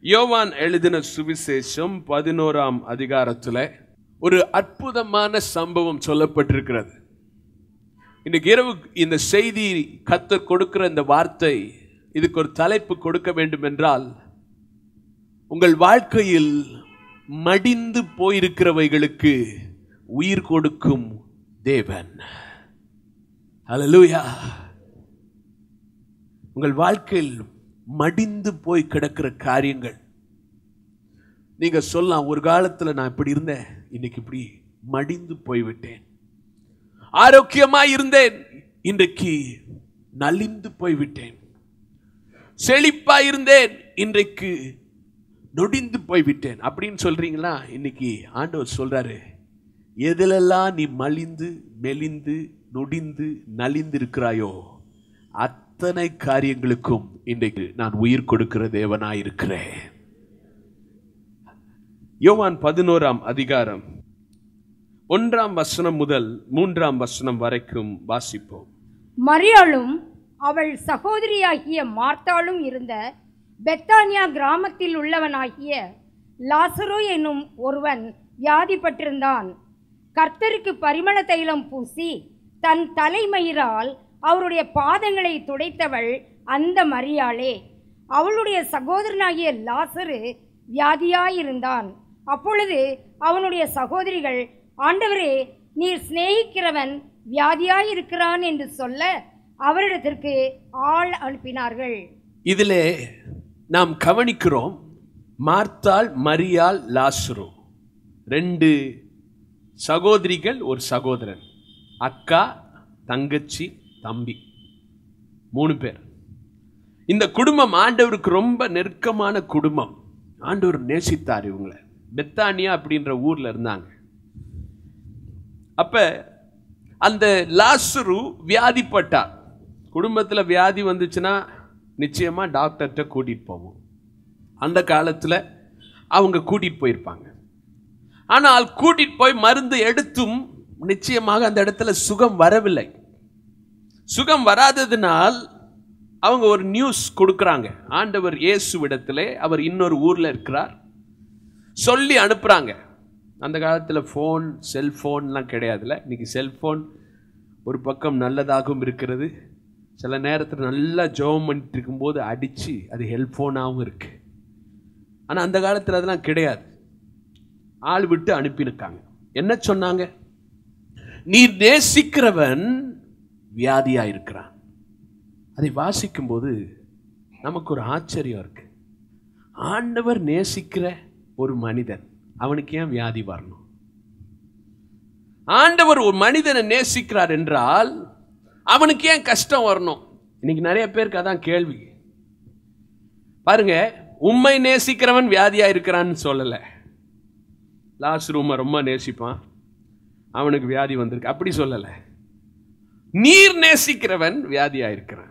யோவான் எழுதின சுவிசேஷம் பதினோராம் அதிகாரத்துல ஒரு அற்புதமான சம்பவம் சொல்லப்பட்டிருக்கிறது இன்னைக்கு இரவு இந்த செய்தி கத்தர் கொடுக்கிற இந்த வார்த்தை இதுக்கு ஒரு தலைப்பு கொடுக்க வேண்டும் என்றால் உங்கள் வாழ்க்கையில் மடிந்து போயிருக்கிறவைகளுக்கு உயிர் கொடுக்கும் தேவன் ஹalleluya உங்கள் வாழ்க்கையில் மடிந்து போய் கிடக்கிற காரியங்கள் நீங்க சொல்லலாம் ஒரு காலத்துல நான் இப்படி இருந்தேன் இன்னைக்கு இப்படி மடிந்து போய்விட்டேன் ஆரோக்கியமா இருந்தேன் இன்றைக்கு நலிந்து போய்விட்டேன் செழிப்பா இருந்தேன் இன்றைக்கு நொடிந்து போய்விட்டேன் அப்படின்னு சொல்றீங்களா இன்னைக்கு ஆண்டவர் சொல்றாரு எதிலெல்லாம் நீ மலிந்து மெலிந்து நொடிந்து நலிந்து இருக்கிறாயோ அத்தனை காரியங்களுக்கும் இன்றைக்கு நான் உயிர் கொடுக்கிற தேவனாய் இருக்கிறேன் யோவான் பதினோராம் அதிகாரம் ஒன்றாம் வசனம் முதல் மூன்றாம் வசனம் வரைக்கும் வாசிப்போம் மரியாளும் அவள் சகோதரியாகிய மார்த்தாளும் இருந்த பெத்தானியா கிராமத்தில் உள்ளவனாகிய லாசரு என்னும் ஒருவன் வியாதிப்பட்டிருந்தான் கர்த்தருக்கு பரிமள தைலம் பூசி தன் தலைமயிரால் அவருடைய பாதங்களை துடைத்தவள் அந்த மரியாளே அவளுடைய சகோதரனாகிய லாசரு வியாதியாயிருந்தான் அப்பொழுது அவனுடைய சகோதரிகள் ஆண்டவரே நீர் சிநேகிக்கிறவன் வியாதியாயிருக்கிறான் என்று சொல்ல அவரிடத்திற்கு ஆள் அனுப்பினார்கள் இதிலே நாம் கவனிக்கிறோம் மார்த்தாள் மரியாள் லாசுரு ரெண்டு சகோதரிகள் ஒரு சகோதரன் அக்கா தங்கச்சி தம்பி மூணு பேர் இந்த குடும்பம் ஆண்டவருக்கு ரொம்ப நெருக்கமான குடும்பம் ஆண்டவர் நேசித்தார் இவங்களை பெத்தானியா அப்படின்ற ஊர்ல இருந்தாங்க அப்ப அந்த லாசுரு வியாதிப்பட்டார் குடும்பத்துல வியாதி வந்துச்சுன்னா நிச்சயமா டாக்டர்கிட்ட கூட்டிட்டு போவோம் அந்த காலத்துல அவங்க கூட்டிட்டு போயிருப்பாங்க ஆனால் கூட்டிட்டு போய் மருந்து எடுத்தும் நிச்சயமாக அந்த இடத்துல சுகம் வரவில்லை சுகம் வராததினால் அவங்க ஒரு நியூஸ் கொடுக்குறாங்க ஆண்டவர் இயேசுவிடத்திலே அவர் இன்னொரு ஊர்ல இருக்கிறார் சொல்லி அனுப்புறாங்க அந்த காலத்தில் ஃபோன் செல்ஃபோன்லாம் கிடையாதுல்ல இன்னைக்கு செல்ஃபோன் ஒரு பக்கம் நல்லதாகவும் இருக்கிறது சில நேரத்தில் நல்லா ஜெபம் பண்ணிட்டு இருக்கும்போது அடித்து அது ஹெல்ப்ஃபோனாகவும் இருக்கு ஆனால் அந்த காலத்தில் அதெல்லாம் கிடையாது ஆள் விட்டு அனுப்பியிருக்காங்க என்ன சொன்னாங்க நீர் நேசிக்கிறவன் வியாதியா இருக்கிறான் அதை வாசிக்கும்போது நமக்கு ஒரு ஆச்சரியம் இருக்கு ஆண்டவர் நேசிக்கிற ஒரு மனிதன் அவனுக்கு ஏன் வியாதி வரணும் ஆண்டவர் ஒரு மனிதனை நேசிக்கிறார் என்றால் அவனுக்கு ஏன் கஷ்டம் வரணும் இன்னைக்கு நிறைய பேருக்கு அதான் கேள்வி பாருங்க உண்மை நேசிக்கிறவன் வியாதியா இருக்கிறான்னு சொல்லலை லாஸ்ட் ரூமை ரொம்ப நேசிப்பான் அவனுக்கு வியாதி வந்திருக்கு அப்படி சொல்லலை நீர் நேசிக்கிறவன் வியாதியா இருக்கிறான்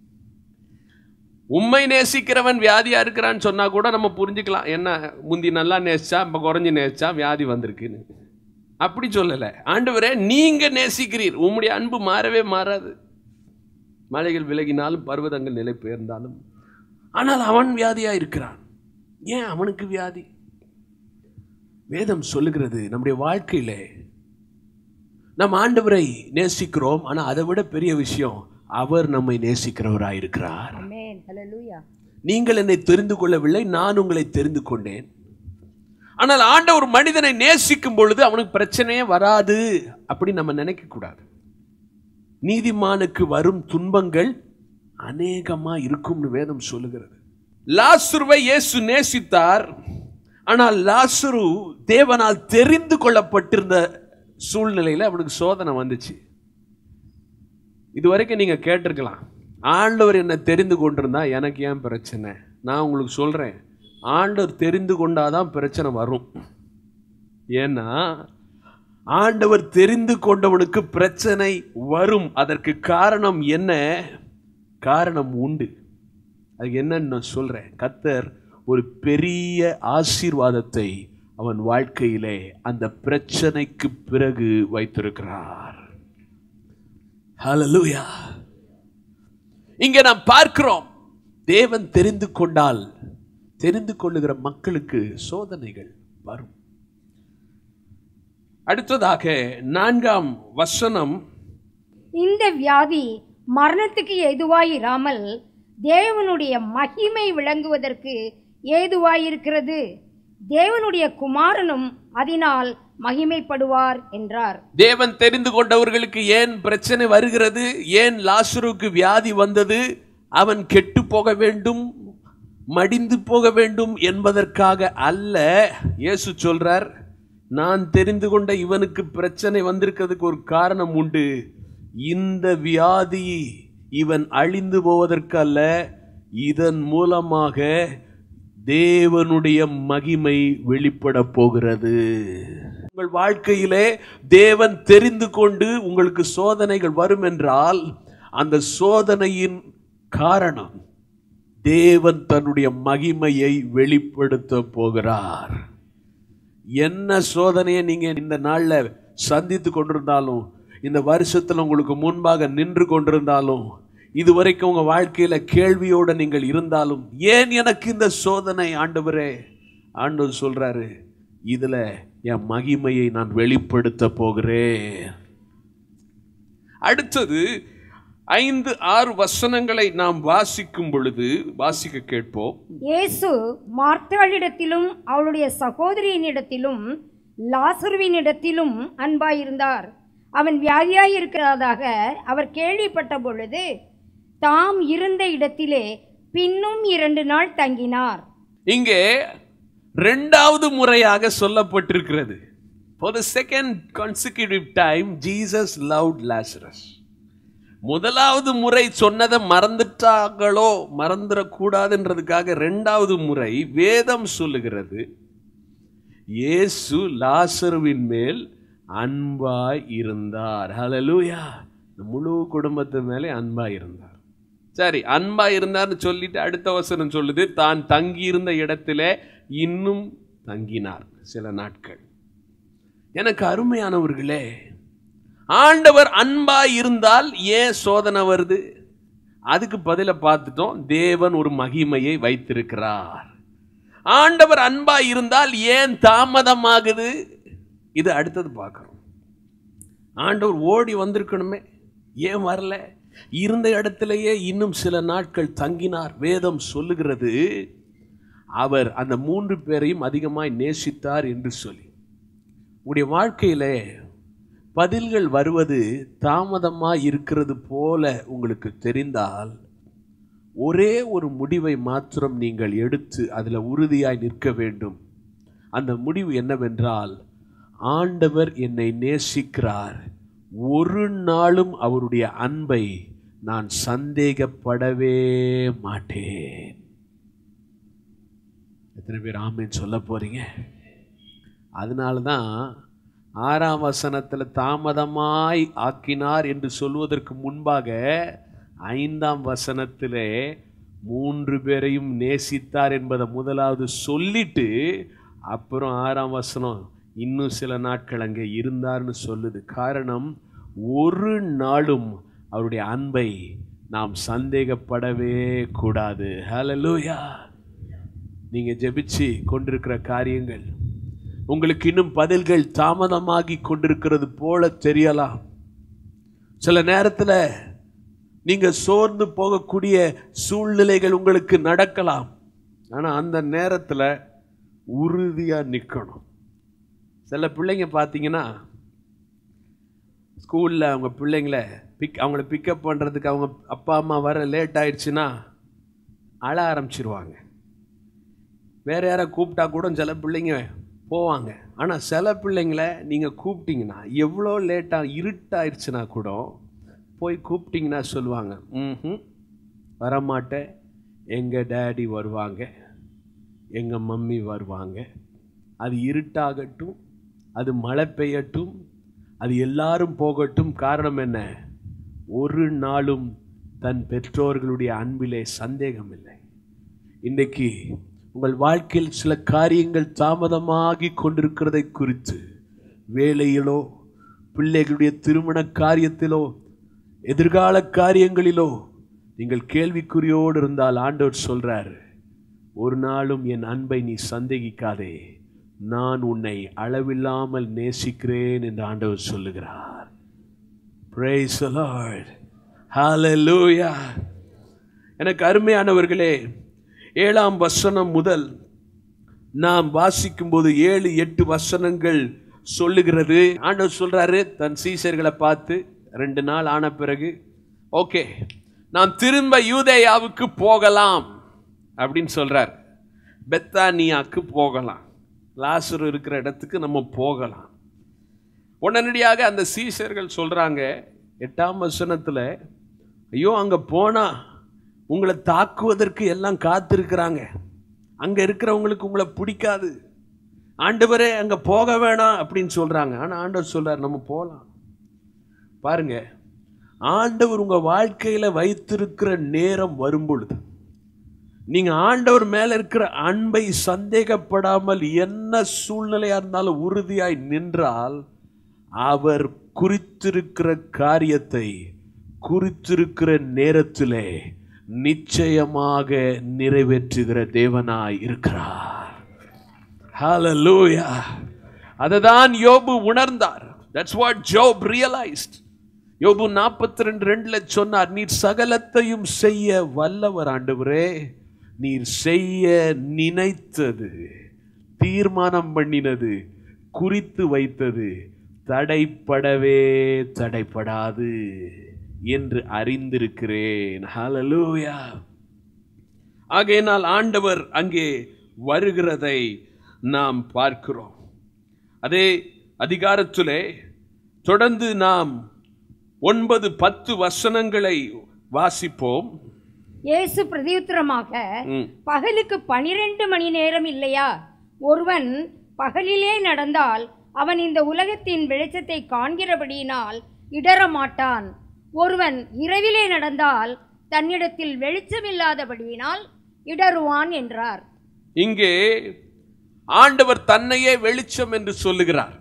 உண்மை நேசிக்கிறவன் வியாதியா இருக்கிறான்னு சொன்னா கூட நம்ம புரிஞ்சுக்கலாம் என்ன முந்தி நல்லா நேசிச்சா இப்போ குறைஞ்சு நேசிச்சா வியாதி வந்திருக்குன்னு அப்படி சொல்லலை ஆண்டவரே நீங்க நேசிக்கிறீர் உம்முடைய அன்பு மாறவே மாறாது மலைகள் விலகினாலும் பர்வதங்கள் நிலை பெயர்ந்தாலும் ஆனால் அவன் வியாதியா இருக்கிறான் ஏன் அவனுக்கு வியாதி வேதம் சொல்லுகிறது நம்முடைய வாழ்க்கையில நம் ஆண்டவரை நேசிக்கிறோம் ஆனா அதை விட பெரிய விஷயம் அவர் நம்மை நேசிக்கிறவராய் இருக்கிறார் ஆமென் ஹalleluya நீங்கள் என்னை தெரிந்து கொள்ளவில்லை நான் உங்களை தெரிந்து கொண்டேன் ஆனால் ஆண்டவர் மனிதனை நேசிக்கும் பொழுது அவனுக்கு பிரச்சனையே வராது அப்படி நம்ம நினைக்க கூடாது நீதிமானுக்கு வரும் துன்பங்கள் அநேகமா இருக்கும்னு வேதம் சொல்லுகிறது லாசுருவை இயேசு நேசித்தார் ஆனால் லாசுரு தேவனால் தெரிந்து கொள்ளப்பட்டிருந்த சூழ்நிலையில அவனுக்கு சோதனை வந்துச்சு இதுவரைக்கும் நீங்க கேட்டிருக்கலாம் ஆண்டவர் என்ன தெரிந்து கொண்டிருந்தா எனக்கு ஏன் பிரச்சனை நான் உங்களுக்கு சொல்றேன் ஆண்டவர் தெரிந்து கொண்டாதான் பிரச்சனை வரும் ஏன்னா ஆண்டவர் தெரிந்து கொண்டவனுக்கு பிரச்சனை வரும் அதற்கு காரணம் என்ன காரணம் உண்டு அது என்னன்னு நான் சொல்றேன் கத்தர் ஒரு பெரிய ஆசீர்வாதத்தை அவன் வாழ்க்கையிலே அந்த பிரச்சனைக்கு பிறகு வைத்திருக்கிறார் ஹalleluya இங்க நாம் பார்க்கிறோம் தேவன் தெரிந்து கொண்டால் தெரிந்து கொள்ளுகிற மக்களுக்கு சோதனைகள் வரும் அடுத்ததாக நான்காம் வசனம் இந்த வியாதி மரணத்துக்கு ஏதுவாயிராமல் தேவனுடைய மகிமை விளங்குவதற்கு ஏதுவாயிருக்கிறது தேவனுடைய குமாரனும் அதனால் மகிமைப்படுவார் என்றார் தேவன் தெரிந்து கொண்டவர்களுக்கு ஏன் பிரச்சனை வருகிறது ஏன் லாசருக்கு வியாதி வந்தது அவன் கெட்டு போக வேண்டும் மடிந்து போக வேண்டும் என்பதற்காக அல்ல இயேசு சொல்றார் நான் தெரிந்து கொண்ட இவனுக்கு பிரச்சனை வந்திருக்கிறதுக்கு ஒரு காரணம் உண்டு இந்த வியாதி இவன் அழிந்து போவதற்கு அல்ல இதன் மூலமாக தேவனுடைய மகிமை வெளிப்பட போகிறது உங்கள் வாழ்க்கையிலே தேவன் தெரிந்து கொண்டு உங்களுக்கு சோதனைகள் வரும் என்றால் அந்த சோதனையின் காரணம் தேவன் தன்னுடைய மகிமையை வெளிப்படுத்த போகிறார் என்ன சோதனையை நீங்க இந்த நாள்ல சந்தித்து கொண்டிருந்தாலும் இந்த வருஷத்துல உங்களுக்கு முன்பாக நின்று கொண்டிருந்தாலும் இதுவரைக்கும் உங்க வாழ்க்கையில கேள்வியோட நீங்கள் இருந்தாலும் ஏன் எனக்கு இந்த சோதனை ஆண்டவரே ஆண்டவர் சொல்றாரு இதுல என் மகிமையை நான் வெளிப்படுத்த போகிறேன் அடுத்தது ஐந்து ஆறு வசனங்களை நாம் வாசிக்கும் பொழுது வாசிக்க கேட்போம் இயேசு மார்த்தாளிடத்திலும் அவளுடைய சகோதரியினிடத்திலும் லாசருவினிடத்திலும் அன்பாயிருந்தார் அவன் வியாதியாய் இருக்கிறதாக அவர் கேள்விப்பட்ட பொழுது தாம் இருந்த இடத்திலே பின்னும் இரண்டு நாள் தங்கினார் இங்கே ரெண்டாவது முறையாக சொல்லப்பட்டிருக்கிறது for the second consecutive time jesus loved lazarus முதலாவது முறை சொன்னதை மறந்துட்டாங்களோ மறந்துடக்கூடாதுன்றதுக்காக ரெண்டாவது முறை வேதம் சொல்லுகிறது இயேசு லாசருவின் மேல் அன்பாய் இருந்தார் ஹalleluya முழு குடும்பத்து மேலே அன்பாய் இருந்தார் சரி அன்பா இருந்தார்னு சொல்லிட்டு அடுத்த வசனம் சொல்லுது தான் தங்கியிருந்த இடத்துல இன்னும் தங்கினார் சில நாட்கள் எனக்கு அருமையானவர்களே ஆண்டவர் அன்பா இருந்தால் ஏன் சோதனை வருது அதுக்கு பதில பார்த்துட்டோம் தேவன் ஒரு மகிமையை வைத்திருக்கிறார் ஆண்டவர் அன்பா இருந்தால் ஏன் தாமதமாகுது இது அடுத்தது பார்க்கணும் ஆண்டவர் ஓடி வந்திருக்கணுமே ஏன் வரல இருந்த இடத்திலேயே இன்னும் சில நாட்கள் தங்கினார் வேதம் சொல்லுகிறது அவர் அந்த மூன்று பேரையும் அதிகமாய் நேசித்தார் என்று சொல்லி உங்களுடைய வாழ்க்கையிலே பதில்கள் வருவது தாமதமாக இருக்கிறது போல உங்களுக்கு தெரிந்தால் ஒரே ஒரு முடிவை மாத்திரம் நீங்கள் எடுத்து அதில் உறுதியாய் நிற்க வேண்டும் அந்த முடிவு என்னவென்றால் ஆண்டவர் என்னை நேசிக்கிறார் ஒரு நாளும் அவருடைய அன்பை நான் சந்தேகப்படவே மாட்டேன் எத்தனை பேர் ஆமேன்னு சொல்ல போறீங்க அதனால தான் ஆறாம் வசனத்தில் தாமதமாய் ஆக்கினார் என்று சொல்வதற்கு முன்பாக ஐந்தாம் வசனத்திலே மூன்று பேரையும் நேசித்தார் என்பதை முதலாவது சொல்லிட்டு அப்புறம் ஆறாம் வசனம் இன்னும் சில நாட்கள் அங்கே இருந்தார்னு சொல்லுது காரணம் ஒரு நாளும் அவருடைய அன்பை நாம் சந்தேகப்படவே கூடாது ஹalleluya நீங்க ஜெபிச்சு கொண்டிருக்கிற காரியங்கள் உங்களுக்கு இன்னும் பதில்கள் தாமதமாகி கொண்டிருக்கிறது போல தெரியலாம் சில நேரத்தில் நீங்க சோர்ந்து போகக்கூடிய சூழ்நிலைகள் உங்களுக்கு நடக்கலாம் ஆனா அந்த நேரத்தில் உறுதியா நிற்கணும் சில பிள்ளைங்க பார்த்தீங்கன்னா ஸ்கூலில் அவங்க பிள்ளைங்கள பிக் அவங்கள பிக்கப் பண்ணுறதுக்கு அவங்க அப்பா அம்மா வர லேட் ஆயிடுச்சுன்னா அழ ஆரம்பிச்சிருவாங்க வேற யாரை கூப்பிட்டா கூட சில பிள்ளைங்க போவாங்க ஆனால் சில பிள்ளைங்கள நீங்கள் கூப்பிட்டீங்கன்னா எவ்வளோ லேட்டாக இருட்டாயிடுச்சுன்னா கூட போய் கூப்பிட்டீங்கன்னா சொல்லுவாங்க ம் வரமாட்டேன் எங்கள் டேடி வருவாங்க எங்கள் மம்மி வருவாங்க அது இருட்டாகட்டும் அது மழை பெய்யட்டும் அது எல்லாரும் போகட்டும் காரணம் என்ன ஒரு நாளும் தன் பெற்றோர்களுடைய அன்பிலே சந்தேகம் இல்லை இன்றைக்கு உங்கள் வாழ்க்கையில் சில காரியங்கள் தாமதமாகி கொண்டிருக்கிறதை குறித்து வேலையிலோ பிள்ளைகளுடைய திருமண காரியத்திலோ எதிர்கால காரியங்களிலோ நீங்கள் கேள்விக்குறியோடு இருந்தால் ஆண்டவர் சொல்றாரு ஒரு நாளும் என் அன்பை நீ சந்தேகிக்காதே நான் உன்னை அளவில்லாமல் நேசிக்கிறேன் என்று ஆண்டவர் சொல்லுகிறார் Praise the Lord. Hallelujah. எனக்கு அருமையானவர்களே ஏழாம் வசனம் முதல் நாம் வாசிக்கும்போது ஏழு எட்டு வசனங்கள் சொல்லுகிறது ஆண்டவர் சொல்றாரு தன் சீசர்களை பார்த்து ரெண்டு நாள் ஆன பிறகு ஓகே நாம் திரும்ப யூதேயாவுக்கு போகலாம் அப்படின்னு சொல்றார் பெத்தானியாக்கு போகலாம் லாசரு இருக்கிற இடத்துக்கு நம்ம போகலாம் உடனடியாக அந்த சீசர்கள் சொல்றாங்க எட்டாம் வசனத்துல ஐயோ அங்க போனா உங்களை தாக்குவதற்கு எல்லாம் காத்திருக்கிறாங்க அங்க இருக்கிறவங்களுக்கு உங்களை பிடிக்காது ஆண்டவரே அங்க போக வேணாம் அப்படின்னு சொல்றாங்க ஆனா ஆண்டவர் சொல்றார் நம்ம போகலாம் பாருங்க ஆண்டவர் உங்க வாழ்க்கையில வைத்திருக்கிற நேரம் வரும் பொழுது நீங்க ஆண்டவர் மேல இருக்கிற அன்பை சந்தேகப்படாமல் என்ன சூழ்நிலையா இருந்தாலும் உறுதியாய் நின்றால் அவர் குறித்திருக்கிற காரியத்தை குறித்திருக்கிற நேரத்திலே நிச்சயமாக நிறைவேற்றுகிற தேவனாய் இருக்கிறார் Hallelujah. அததான் யோபு உணர்ந்தார் தட்ஸ் வாட் ஜோப் ரியலைஸ்ட் யோபு நாற்பத்தி ரெண்டு ரெண்டுல சொன்னார் நீர் சகலத்தையும் செய்ய வல்லவர் ஆண்டவரே நீர் செய்ய நினைத்தது தீர்மானம் பண்ணினது குறித்து வைத்தது தடைப்படவே தடைப்படாது என்று அறிந்திருக்கிறேன் ஹalleluya ஆகையினால் ஆண்டவர் அங்கே வருகிறதை நாம் பார்க்கிறோம் அதே அதிகாரத்திலே தொடர்ந்து நாம் ஒன்பது பத்து வசனங்களை வாசிப்போம் இயேசு பிரதியுத்தரமாக ம். பகலுக்கு பனிரெண்டு மணி நேரம் இல்லையா ஒருவன் பகலிலே நடந்தால் அவன் இந்த உலகத்தின் வெளிச்சத்தை காண்கிறபடியினால் இடற மாட்டான் ஒருவன் இரவிலே நடந்தால் தன்னிடத்தில் வெளிச்சமில்லாதபடியினால் இடறுவான் என்றார் இங்கே ஆண்டவர் தன்னையே வெளிச்சம் என்று சொல்லுகிறார்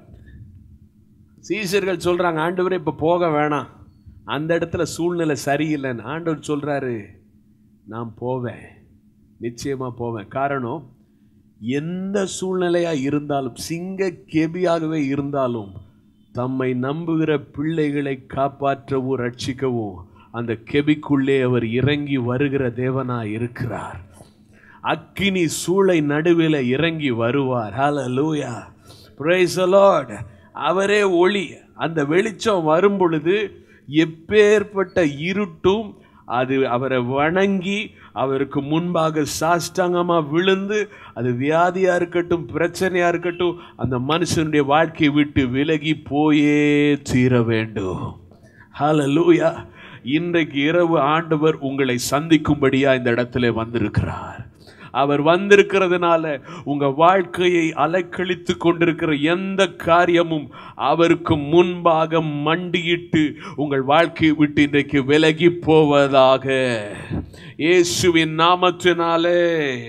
சீசர்கள் சொல்றாங்க ஆண்டவரே இப்ப போக வேணாம் அந்த இடத்துல சூழ்நிலை சரியில்லைன்னு ஆண்டவர் சொல்றாரு நான் போவேன் நிச்சயமா போவேன் காரணம் எந்த சூழ்நிலையா இருந்தாலும் சிங்க கெபியாகவே இருந்தாலும் தம்மை நம்புகிற பிள்ளைகளை காப்பாற்றவும் ரட்சிக்கவும் அந்த கெபிக்குள்ளே அவர் இறங்கி வருகிற தேவனாய் இருக்கிறார் அக்கினி சூளை நடுவில் இறங்கி வருவார் ஹalleluya praise the lord அவரே ஒளி அந்த வெளிச்சம் வரும் பொழுது எப்பேற்பட்ட இருட்டும் அது அவரை வணங்கி அவருக்கு முன்பாக சாஷ்டாங்கமா விழுந்து அது வியாதியா இருக்கட்டும் பிரச்சனையா இருக்கட்டும் அந்த மனுஷனுடைய வாழ்க்கையை விட்டு விலகி போயே தீர வேண்டும் ஹalleluya இன்றைக்கு இரவு ஆண்டவர் உங்களை சந்திக்கும்படியா இந்த இடத்துல வந்திருக்கிறார் அவர் வந்திருக்கிறதுனால உங்க வாழ்க்கையை அலைக்கழித்து கொண்டிருக்கிற எந்த காரியமும் அவருக்கு முன்பாக மண்டியிட்டு உங்கள் வாழ்க்கையை விட்டு இன்றைக்கு விலகி போவதாக இயேசுவின் நாமத்தினாலே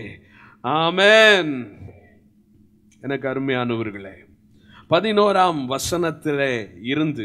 ஆமென் எனக்கு அருமையானவர்களே பதினோராம் வசனத்திலே இருந்து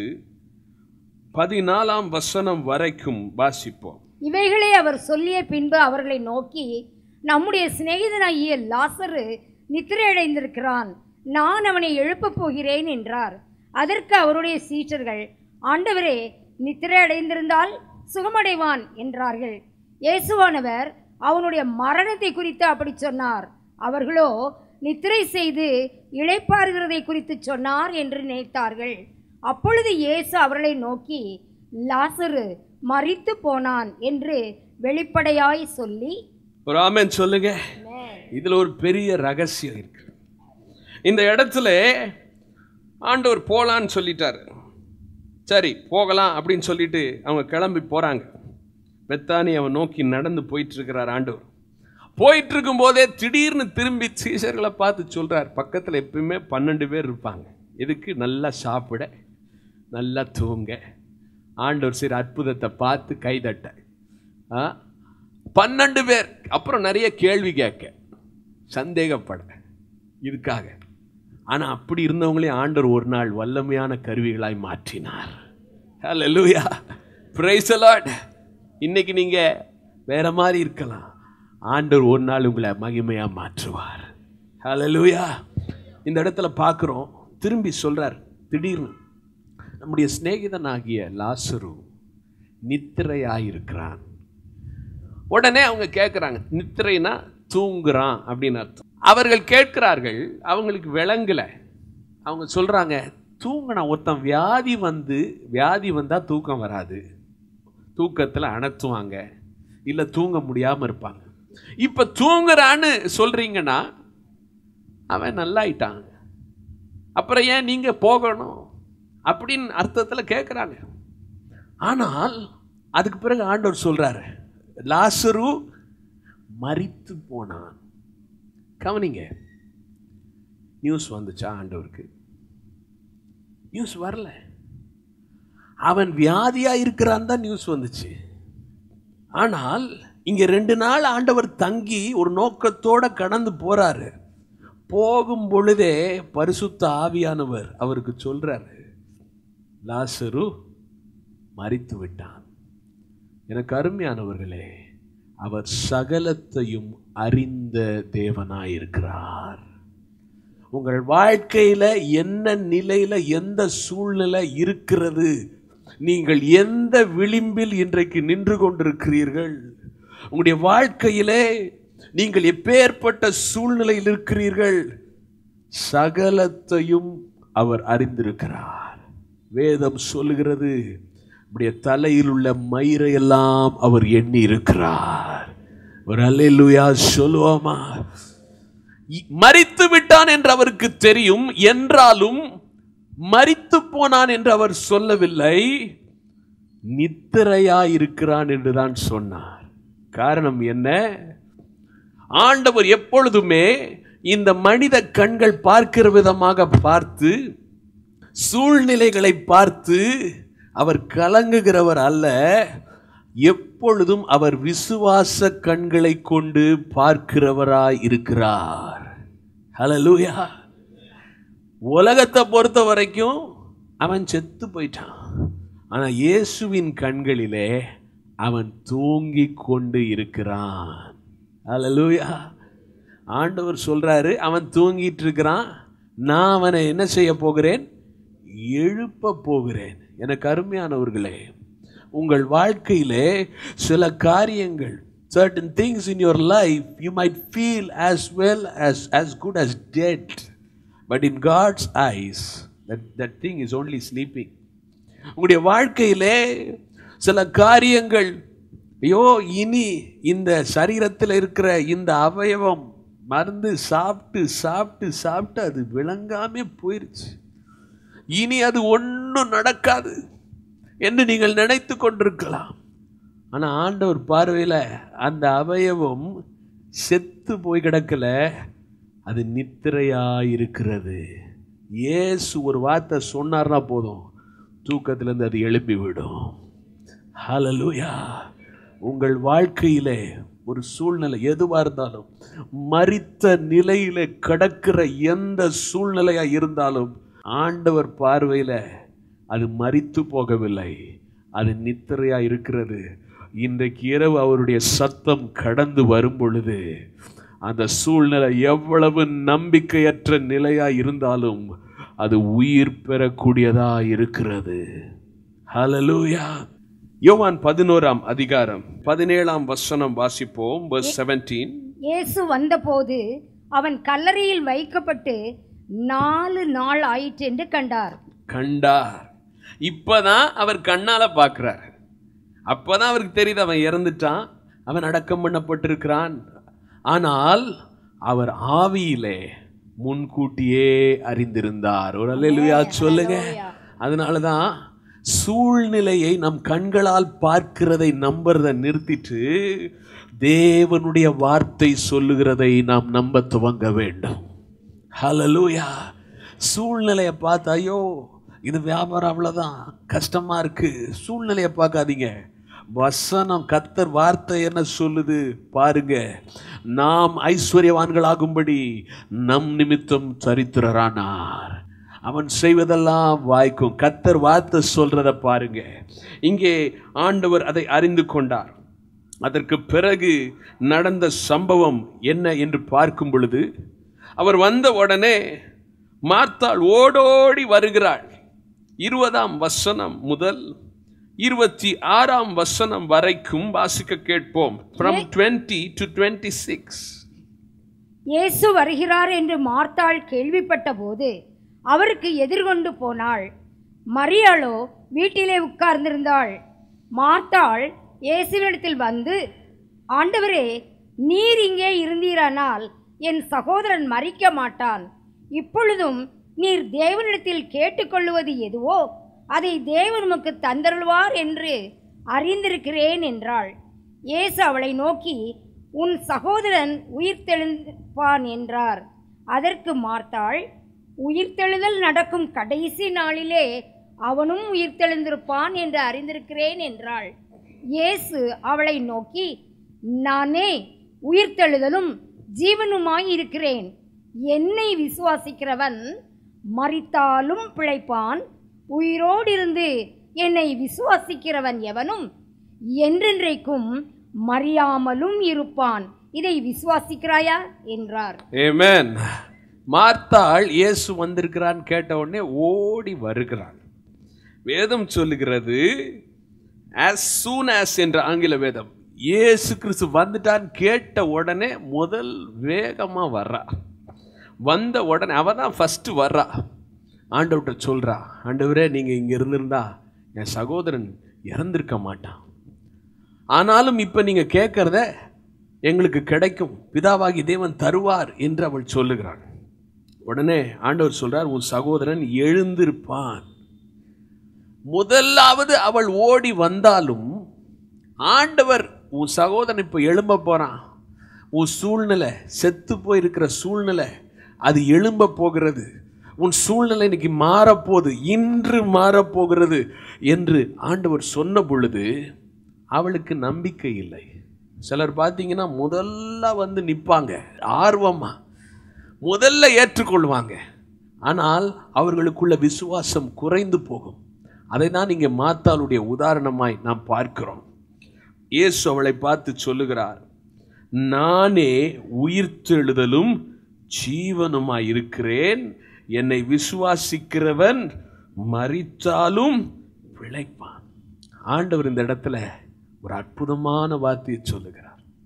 பதினாலாம் வசனம் வரைக்கும் வாசிப்போம் இவைகளை அவர் சொல்லிய பின்பு அவர்களை நோக்கி நம்முடைய சிநேகிதனாகிய லாசரு நித்திரையடைந்திருக்கிறான் நான் அவனை எழுப்பப் போகிறேன் என்றார் அதற்கு அவருடைய சீற்றர்கள் ஆண்டவரே நித்திரையடைந்திருந்தால் சுகமடைவான் என்றார்கள் இயேசுவானவர் அவனுடைய மரணத்தை குறித்து அப்படி சொன்னார் அவர்களோ நித்திரை செய்து இளைப்பாறுகிறதை குறித்து சொன்னார் என்று நினைத்தார்கள் அப்பொழுது இயேசு அவர்களை நோக்கி லாசரு மரித்து போனான் என்று வெளிப்படையாய் சொல்லி ஒரு ஆமென் சொல்லுங்க இதுல ஒரு பெரிய ரகசியம் இருக்கு இந்த இடத்துல ஆண்டவர் போலான்னு சொல்லிட்டாரு சரி போகலாம் அப்படின்னு சொல்லிட்டு அவங்க கிளம்பி போறாங்க பெத்தானி அவன் நோக்கி நடந்து போயிட்டு இருக்கிறார் ஆண்டவர் போயிட்டு இருக்கும் போதே திடீர்னு திரும்பி சீசர்களை பார்த்து சொல்றார் பக்கத்தில் எப்பயுமே பன்னெண்டு பேர் இருப்பாங்க எதுக்கு நல்லா சாப்பிட நல்லா தூங்க ஆண்டவர் சரி அற்புதத்தை பார்த்து கைதட்ட ஆ பன்னெண்டு பேர் அப்புறம் நிறைய கேள்வி கேட்க சந்தேகப்பட இதுக்காக ஆனால் அப்படி இருந்தவங்களையும் ஆண்டவர் ஒரு நாள் வல்லமையான கருவிகளாய் மாற்றினார் ஹalleluya praise the lord இன்னைக்கு நீங்க வேற மாதிரி இருக்கலாம் ஆண்டவர் ஒரு நாள் உங்களை மகிமையா மாற்றுவார் ஹalleluya இந்த இடத்துல பார்க்குறோம் திரும்பி சொல்றார் திடீர்னு நம்முடைய சிநேகிதனாகிய லாசரு நித்திரையாயிருக்கிறான் உடனே அவங்க கேட்குறாங்க நித்திரைனா தூங்குறான் அப்படின்னு அர்த்தம் அவர்கள் கேட்கிறார்கள் அவங்களுக்கு விளங்கல அவங்க சொல்றாங்க தூங்கினா ஒருத்தன் வியாதி வந்து வியாதி வந்தால் தூக்கம் வராது தூக்கத்தில் அணத்துவாங்க இல்லை தூங்க முடியாமல் இருப்பாங்க இப்போ தூங்குறான்னு சொல்றீங்கன்னா அவன் நல்லாயிட்டான் அப்புறம் ஏன் நீங்கள் போகணும் அப்படின்னு அர்த்தத்தில் கேட்குறாங்க ஆனால் அதுக்கு பிறகு ஆண்டவர் சொல்றாரு லாசரு மரித்து போனான் கவனிங்க நியூஸ் வந்துச்சா ஆண்டவருக்கு நியூஸ் வரல அவன் வியாதியா இருக்கிறான் தான் நியூஸ் வந்துச்சு ஆனால் இங்க ரெண்டு நாள் ஆண்டவர் தங்கி ஒரு நோக்கத்தோட கடந்து போறாரு போகும் பொழுதே பரிசுத்த ஆவியானவர் அவருக்கு சொல்றாரு லாசரு மரித்து விட்டான் எனக்கு அருமையானவர்களே அவர் சகலத்தையும் அறிந்த தேவனாயிருக்கிறார் உங்கள் வாழ்க்கையில என்ன நிலையில எந்த சூழ்நிலை இருக்கிறது நீங்கள் எந்த விளிம்பில் இன்றைக்கு நின்று கொண்டிருக்கிறீர்கள் உங்களுடைய வாழ்க்கையிலே நீங்கள் எப்பேற்பட்ட சூழ்நிலையில் இருக்கிறீர்கள் சகலத்தையும் அவர் அறிந்திருக்கிறார் வேதம் சொல்லுகிறது நம்முடைய தலையில் உள்ள மயிரை எல்லாம் அவர் எண்ணி இருக்கிறார் ஒரு அல்லேலூயா சொல்லுவோமா இ- மரித்து விட்டான் என்று அவருக்கு தெரியும் என்றாலும் மரித்து போனான் என்று அவர் சொல்லவில்லை நித்திரையா இருக்கிறான் என்று தான் சொன்னார் காரணம் என்ன ஆண்டவர் எப்பொழுதுமே இந்த மனித கண்கள் பார்க்கிற விதமாக பார்த்து சூழ்நிலைகளை பார்த்து அவர் கலங்குகிறவர் அல்ல எப்பொழுதும் அவர் விசுவாச கண்களை கொண்டு பார்க்கிறவராய் இருக்கிறார் ஹalleluya உலகத்தை பொறுத்த வரைக்கும் அவன் செத்து போயிட்டான் ஆனா இயேசுவின் கண்களிலே அவன் தூங்கி கொண்டு இருக்கிறான் ஹalleluya ஆண்டவர் சொல்றாரு அவன் தூங்கிட்டு இருக்கிறான் நான் அவனை என்ன செய்ய போகிறேன் எழுப்ப போகிறேன் எனக்கு அருமையானவர்களே உங்கள் வாழ்க்கையிலே சில காரியங்கள் certain things in your life you might feel as well as as good as dead but in god's eyes that that thing is only sleeping உங்களுடைய வாழ்க்கையிலே சில காரியங்கள் ஐயோ இனி இந்த சரீரத்தில் இருக்கிற இந்த அவயவம் மருந்து சாப்பிட்டு சாப்பிட்டு சாப்பிட்டு அது விளங்காமே போயிருச்சு இனி அது ஒன்றும் நடக்காது என்று நீங்கள் நினைத்து கொண்டிருக்கலாம் ஆனால் ஆண்டவர் பார்வையில் அந்த அவயவம் செத்து போய் கிடக்கல அது நித்திரையாக இருக்கிறது இயேசு ஒரு வார்த்தை சொன்னார்னா போதும் தூக்கத்திலேருந்து அது எழுப்பி விடும் ஹalleluya உங்கள் வாழ்க்கையிலே ஒரு சூழ்நிலை எதுவாக இருந்தாலும் மரித்த நிலையில கடக்கிற எந்த சூழ்நிலையாக இருந்தாலும் ஆண்டவர் பார்வையில் அது மரித்து போகவில்லை அது நித்திரையா இருக்கிறது இன்றைக்கு இரவு அவருடைய சத்தம் கடந்து வரும் பொழுது அந்த சூழ்நிலை எவ்வளவு நம்பிக்கையற்ற நிலையா இருந்தாலும் அது உயிர் பெறக்கூடியதா இருக்கிறது ஹalleluya யோவான் பதினோராம் அதிகாரம் பதினேழாம் வசனம் வாசிப்போம் verse 17 இயேசு வந்தபோது அவன் கல்லறையில் வைக்கப்பட்டு நாலு நாள் ஆயிற்று என்று கண்டார் கண்டார் இப்பதான் அவர் கண்ணால பார்க்கிறார் அப்பதான் அவருக்கு தெரியுது அவன் இறந்துட்டான் அவன் அடக்கம் பண்ணப்பட்டிருக்கிறான் ஆனால் அவர் ஆவியிலே முன்கூட்டியே அறிந்திருந்தார் ஒரு அல்லேலூயா சொல்லுங்க அதனால தான் சூழ்நிலையை நம் கண்களால் பார்க்கிறதை நம்புறதை நிறுத்திட்டு தேவனுடைய வார்த்தை சொல்லுகிறதை நாம் நம்ப துவங்க வேண்டும் ஹalleluya சூழ்நிலையை பார்த்து ஐயோ இது வியாபாரம் அவ்வளோதான் கஷ்டமாக இருக்கு சூழ்நிலையை பார்க்காதீங்க வசனம் கத்தர் வார்த்தை என்ன சொல்லுது பாருங்க நாம் ஐஸ்வர்யவான்களாகும்படி நம் நிமித்தம் சரித்திரரானார் அவன் செய்வதெல்லாம் வாய்க்கும் கத்தர் வார்த்தை சொல்றத பாருங்க இங்கே ஆண்டவர் அதை அறிந்து கொண்டார் அதற்கு பிறகு நடந்த சம்பவம் என்ன என்று பார்க்கும் பொழுது அவர் வந்த உடனே மார்த்தாள் ஓடோடி வருகிறாள் இருபதாம் வசனம் முதல் இருபத்தி ஆறாம் வசனம் வரைக்கும் வாசிக்க கேட்போம் from twenty two twenty six Yesu வருகிறார் என்று மார்த்தாள் கேள்விப்பட்ட போது அவருக்கு எதிர்கொண்டு போனாள் மரியாளோ வீட்டிலே உட்கார்ந்திருந்தாள் மார்த்தாள் இயேசுவினிடத்தில் வந்து ஆண்டவரே நீர் இங்கே இருந்தீரானால் என் சகோதரன் மறிக்க மாட்டான் இப்பொழுதும் நீர் தேவனிடத்தில் கேட்டுக்கொள்ளுவது எதுவோ அதை தேவன் உமக்கு தந்தருள்வார் என்று அறிந்திருக்கிறேன் என்றாள் இயேசு அவளை நோக்கி உன் சகோதரன் உயிர்த்தெழுந்திருப்பான் என்றார் அதற்கு மார்த்தாள் உயிர்த்தெழுதல் நடக்கும் கடைசி நாளிலே அவனும் உயிர்த்தெழுந்திருப்பான் என்று அறிந்திருக்கிறேன் என்றாள் இயேசு அவளை நோக்கி நானே உயிர்த்தெழுதலும் ஜீவனுமாய் இருக்கிறேன் என்னை விசுவாசிக்கிறவன் மரித்தாலும் பிழைப்பான் உயிரோடிருந்து என்னை விசுவாசிக்கிறவன் எவனும் என்றென்றைக்கும் மறியாமலும் இருப்பான் இதை விசுவாசிக்கிறாயா என்றார் ஏமேன் மார்த்தாள் இயேசு வந்திருக்கிறான் கேட்ட உடனே ஓடி வருகிறான் வேதம் சொல்லுகிறது as soon as என்ற ஆங்கில வேதம் இயேசு கிறிஸ்து வந்துட்டான் கேட்ட உடனே முதல் வேகமா வர்றா வந்த உடனே அவ தான் ஃபர்ஸ்ட் வர்றா ஆண்டவர்கிட்ட சொல்றா ஆண்டவரே நீங்க இங்க இருந்திருந்தா என் சகோதரன் இறந்திருக்க மாட்டான் ஆனாலும் இப்ப நீங்க கேட்கறத எங்களுக்கு கிடைக்கும் பிதாவாகி தேவன் தருவார் என்று அவள் சொல்லுகிறாள் உடனே ஆண்டவர் சொல்றார் உன் சகோதரன் எழுந்திருப்பான் முதலாவது அவள் ஓடி வந்தாலும் ஆண்டவர் உன் சகோதரன் இப்போ எழும்ப போறான் உன் சூழ்நிலை செத்து போயிருக்கிற சூழ்நிலை அது எழும்ப போகிறது உன் சூழ்நிலை இன்னைக்கு மாறப்போகுது இன்று மாறப்போகிறது என்று ஆண்டவர் சொன்ன பொழுது அவளுக்கு நம்பிக்கை இல்லை சிலர் பார்த்தீங்கன்னா முதல்ல வந்து நிற்பாங்க ஆர்வமா முதல்ல ஏற்றுக்கொள்வாங்க ஆனால் அவர்களுக்குள்ள விசுவாசம் குறைந்து போகும் அதை தான் இங்கே மாத்தாளுடைய உதாரணமாய் நாம் பார்க்கிறோம் இயேசு அவளை பார்த்து சொல்லுகிறார் நானே உயிர்த்தெழுதலும் ஜீவனுமாய் இருக்கிறேன் என்னை விசுவாசிக்கிறவன் மரித்தாலும் பிழைப்பான் ஆண்டவர் இந்த இடத்துல ஒரு அற்புதமான வார்த்தையை சொல்லுகிறார்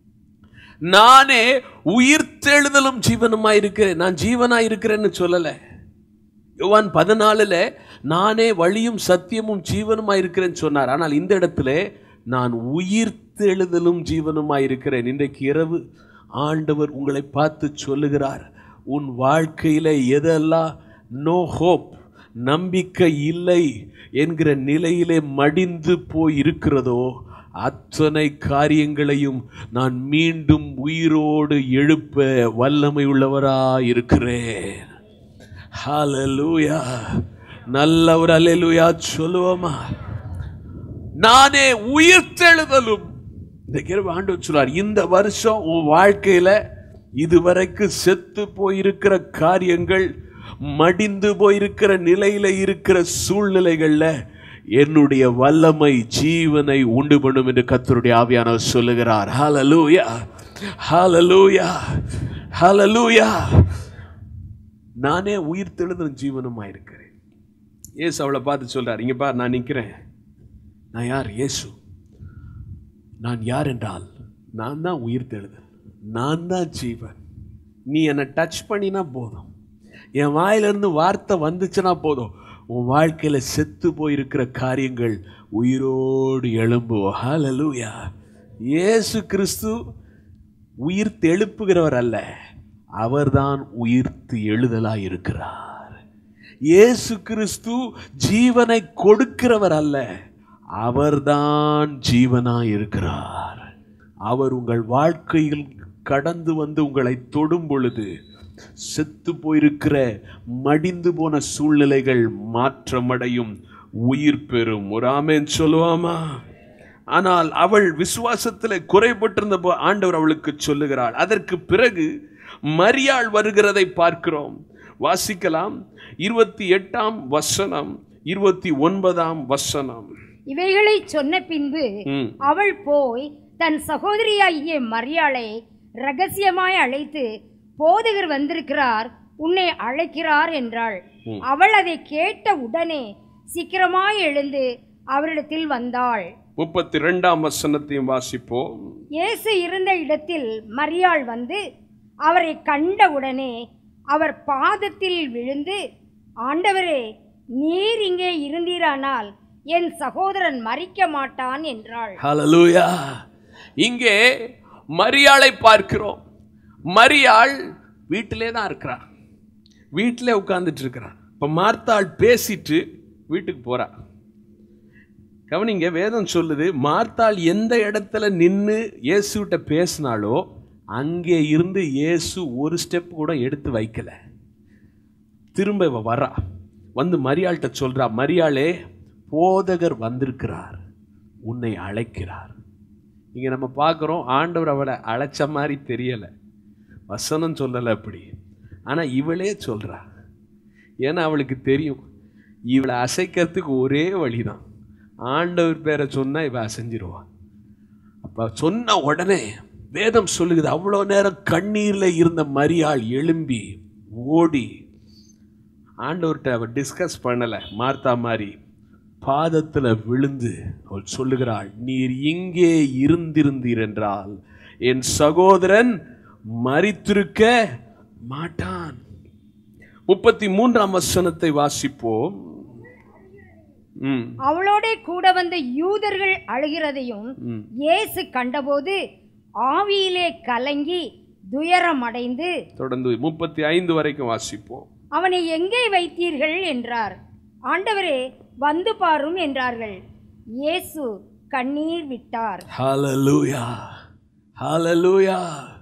நானே உயிர்த்தெழுதலும் ஜீவனுமாய் இருக்கிறேன் நான் ஜீவனாய் இருக்கிறேன்னு சொல்லலை யோவான் பதினாலுல நானே வழியும் சத்தியமும் ஜீவனுமாய் இருக்கிறேன்னு சொன்னார் ஆனால் இந்த இடத்துல நான் உயிர்த்தெழுதலும் ஜீவனுமாய் இருக்கிறேன் இன்றைக்கு இரவு ஆண்டவர் உங்களை பார்த்து சொல்லுகிறார் உன் வாழ்க்கையில எதெல்லாம் நோ ஹோப் நம்பிக்கை இல்லை என்கிற நிலையிலே மடிந்து போய் இருக்கிறதோ அத்தனை காரியங்களையும் நான் மீண்டும் உயிரோடு எழுப்ப வல்லமை உள்ளவராய் இருக்கிறேன் ஹalleluya நல்ல ஒரு அல்லேலூயா சொல்லுவோமா நானே உயிர்த்தெழுதலும் இந்த கிருப ஆண்டவர் சொல்றார் இந்த வருஷம் உன் வாழ்க்கையில இதுவரைக்கும் செத்து போயிருக்கிற காரியங்கள் மடிந்து போயிருக்கிற நிலையில இருக்கிற சூழ்நிலைகள்ல என்னுடைய வல்லமை ஜீவனை உண்டு பண்ணும் என்று கர்த்தருடைய ஆவியானவர் சொல்லுகிறார் ஹalleluya ஹalleluya ஹalleluya நானே உயிர் தெழுதலும் ஜீவனுமா இருக்கிறேன் இயேசு அவளை பார்த்து சொல்றார் இங்க பார் நான் நிற்கிறேன் நான் யார் இயேசு நான் யார் என்றால் நான் தான் உயிர் தெழுதல் நான் தான் ஜீவன் நீ என்னை டச் பண்ணினா போதும் என் வாயிலிருந்து வார்த்தை வந்துச்சுன்னா போதும் உன் வாழ்க்கையில் செத்து போயிருக்கிற காரியங்கள் உயிரோடு எழும்புவோம் ஹalleluya இயேசு கிறிஸ்து உயிர்த்து எழுப்புகிறவர் அல்ல அவர்தான் உயிர்த்து எழுதலாய் இருக்கிறார் இயேசு கிறிஸ்து ஜீவனை கொடுக்கிறவர் அல்ல அவர்தான் ஜீவனாய் இருக்கிறார் அவர் உங்கள் வாழ்க்கையில் கடந்து வந்து உங்களை தொடும் பொழுது செத்து போயிருக்கிற மடிந்து போன சூழ்நிலைகள் மாற்றமடையும் உயிர் பெறும் ஒரு ஆமேன் சொல்லுவாமா ஆனால் அவள் விசுவாசத்தில் குறைபட்டிருந்த போ ஆண்டவர் அவளுக்கு சொல்லுகிறாள் அதற்கு பிறகு மரியாள் வருகிறதை பார்க்கிறோம் வாசிக்கலாம் இருபத்தி எட்டாம் வசனம் இருபத்தி ஒன்பதாம் வசனம் இவைகளை சொன்ன பின்பு ம், அவள் போய் தன் சகோதரியாகிய மரியாளை ரகசியமாய் அழைத்து போதகர் வந்திருக்கிறார் உன்னை அழைக்கிறார் என்றாள் ம். அவள் அதை கேட்ட உடனே சீக்கிரமாய் எழுந்து அவரிடத்தில் வந்தாள் முப்பத்தி ரெண்டாம் வசனத்தையும் வாசிப்போம் இயேசு இருந்த இடத்தில் மரியாள் வந்து அவரை கண்டவுடனே அவர் பாதத்தில் விழுந்து ஆண்டவரே நீர் இங்கே இருந்தீரானால் என் சகோதரன் மறிக்க மாட்டான் என்றாள் ஹalleluya இங்கே மரியாளை பார்க்கிறோம் மரியாள் வீட்டிலே தான் இருக்கிறார் வீட்டிலே உட்கார்ந்துட்டு இருக்கிறார் இப்போ மார்த்தாள் பேசிட்டு வீட்டுக்கு போறா கவனிங்க வேதம் சொல்லுது மார்த்தாள் எந்த இடத்துல நின்று இயேசுகிட்ட பேசினாலோ அங்கே இருந்து இயேசு ஒரு ஸ்டெப் கூட எடுத்து வைக்கல திரும்ப இவ வரா வந்து மரியாள்கிட்ட சொல்றா மரியாளே போதகர் வந்திருக்கிறார் உன்னை அழைக்கிறார் இங்க நம்ம பார்க்குறோம் ஆண்டவர் அவளை அழைச்ச மாதிரி தெரியல வசனம் சொல்லலை அப்படி ஆனா இவளே சொல்றா ஏன்னா அவளுக்கு தெரியும் இவளை அசைக்கிறதுக்கு ஒரே வழிதான் ஆண்டவர் பேரை சொன்னா இவ அசைஞ்சிருவா அப்ப சொன்ன உடனே வேதம் சொல்லுகிறது அவ்வளோ நேரம் கண்ணீர்ல இருந்த மரியாள் எழும்பி ஓடி ஆண்டவர்கிட்ட அவள் டிஸ்கஸ் பண்ணல மார்த்தா மாதிரி பாதத்துல விழுந்து அவள் சொல்லுகிறாள் நீர் இங்கே இருந்திருந்தீர் என்றால் என் சகோதரன் மரித்திருக்க மாட்டான் முப்பத்தி மூன்றாம் வசனத்தை வாசிப்போம் ம் அவளோட கூட வந்த யூதர்கள் அழுகிறதையும் ம் இயேசு கண்டபோது ஆவியிலே கலங்கி துயரமடைந்து தொடர்ந்து முப்பத்தி ஐந்து வரைக்கும் வாசிப்போம் அவனை எங்கே வைத்தீர்கள் என்றார் ஆண்டவரே வந்து பாரும் என்றார்கள் இயேசு கண்ணீர் விட்டார் ஹalleluya ஹalleluya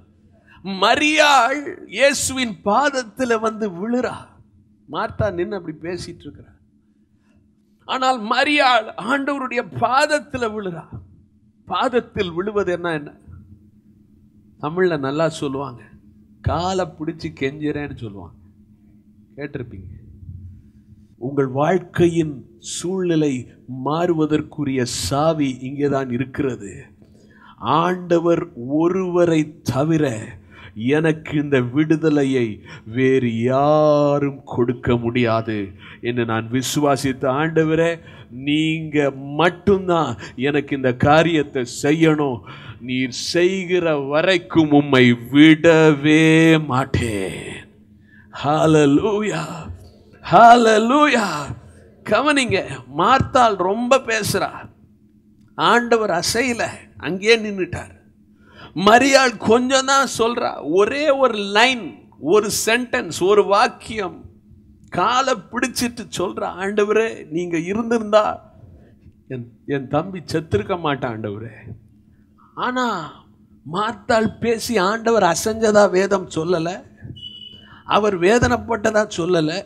மரியாள் இயேசுவின் பாதத்துல வந்து விழுறா மார்த்தா நின்னு அப்படி பேசிட்டு இருக்கிறா ஆனால் மரியாள் ஆண்டவருடைய பாதத்துல விழுறா பாதத்தில் விழுவது என்ன என்ன தமிழ்ல நல்லா சொல்லுவாங்க காலை பிடிச்சு கெஞ்சுறேன்னு சொல்லுவாங்க கேட்டிருப்பீங்க உங்கள் வாழ்க்கையின் சூழ்நிலை மாறுவதற்குரிய சாவி இங்கேதான் இருக்கிறது ஆண்டவர் ஒருவரை தவிர எனக்கு இந்த விடுதலையை வேறு யாரும் கொடுக்க முடியாது என்று நான் விசுவாசித்த ஆண்டவரே நீங்க மட்டும்தான் எனக்கு இந்த காரியத்தை செய்யணும் நீர் செய்கிற வரைக்கும் உம்மை விடவே மாட்டேன் ஹalleluya ஹalleluya கவனிங்க மார்த்தாள் ரொம்ப பேசுறா ஆண்டவர் அசையல அங்கேயே நின்னுட்டார் மரியாள் கொஞ்சம் தான் சொல்றா ஒரே ஒரு லைன் ஒரு சென்டென்ஸ் ஒரு வாக்கியம் காலை பிடிச்சிட்டு சொல்றா ஆண்டவரே நீங்க இருந்திருந்தா என் என் தம்பி செத்திருக்க மாட்டான் ஆண்டவரே ஆனா மார்த்தாள் பேசி ஆண்டவர் அசைஞ்சதா வேதம் சொல்லலை அவர் வேதனைப்பட்டதா சொல்லலை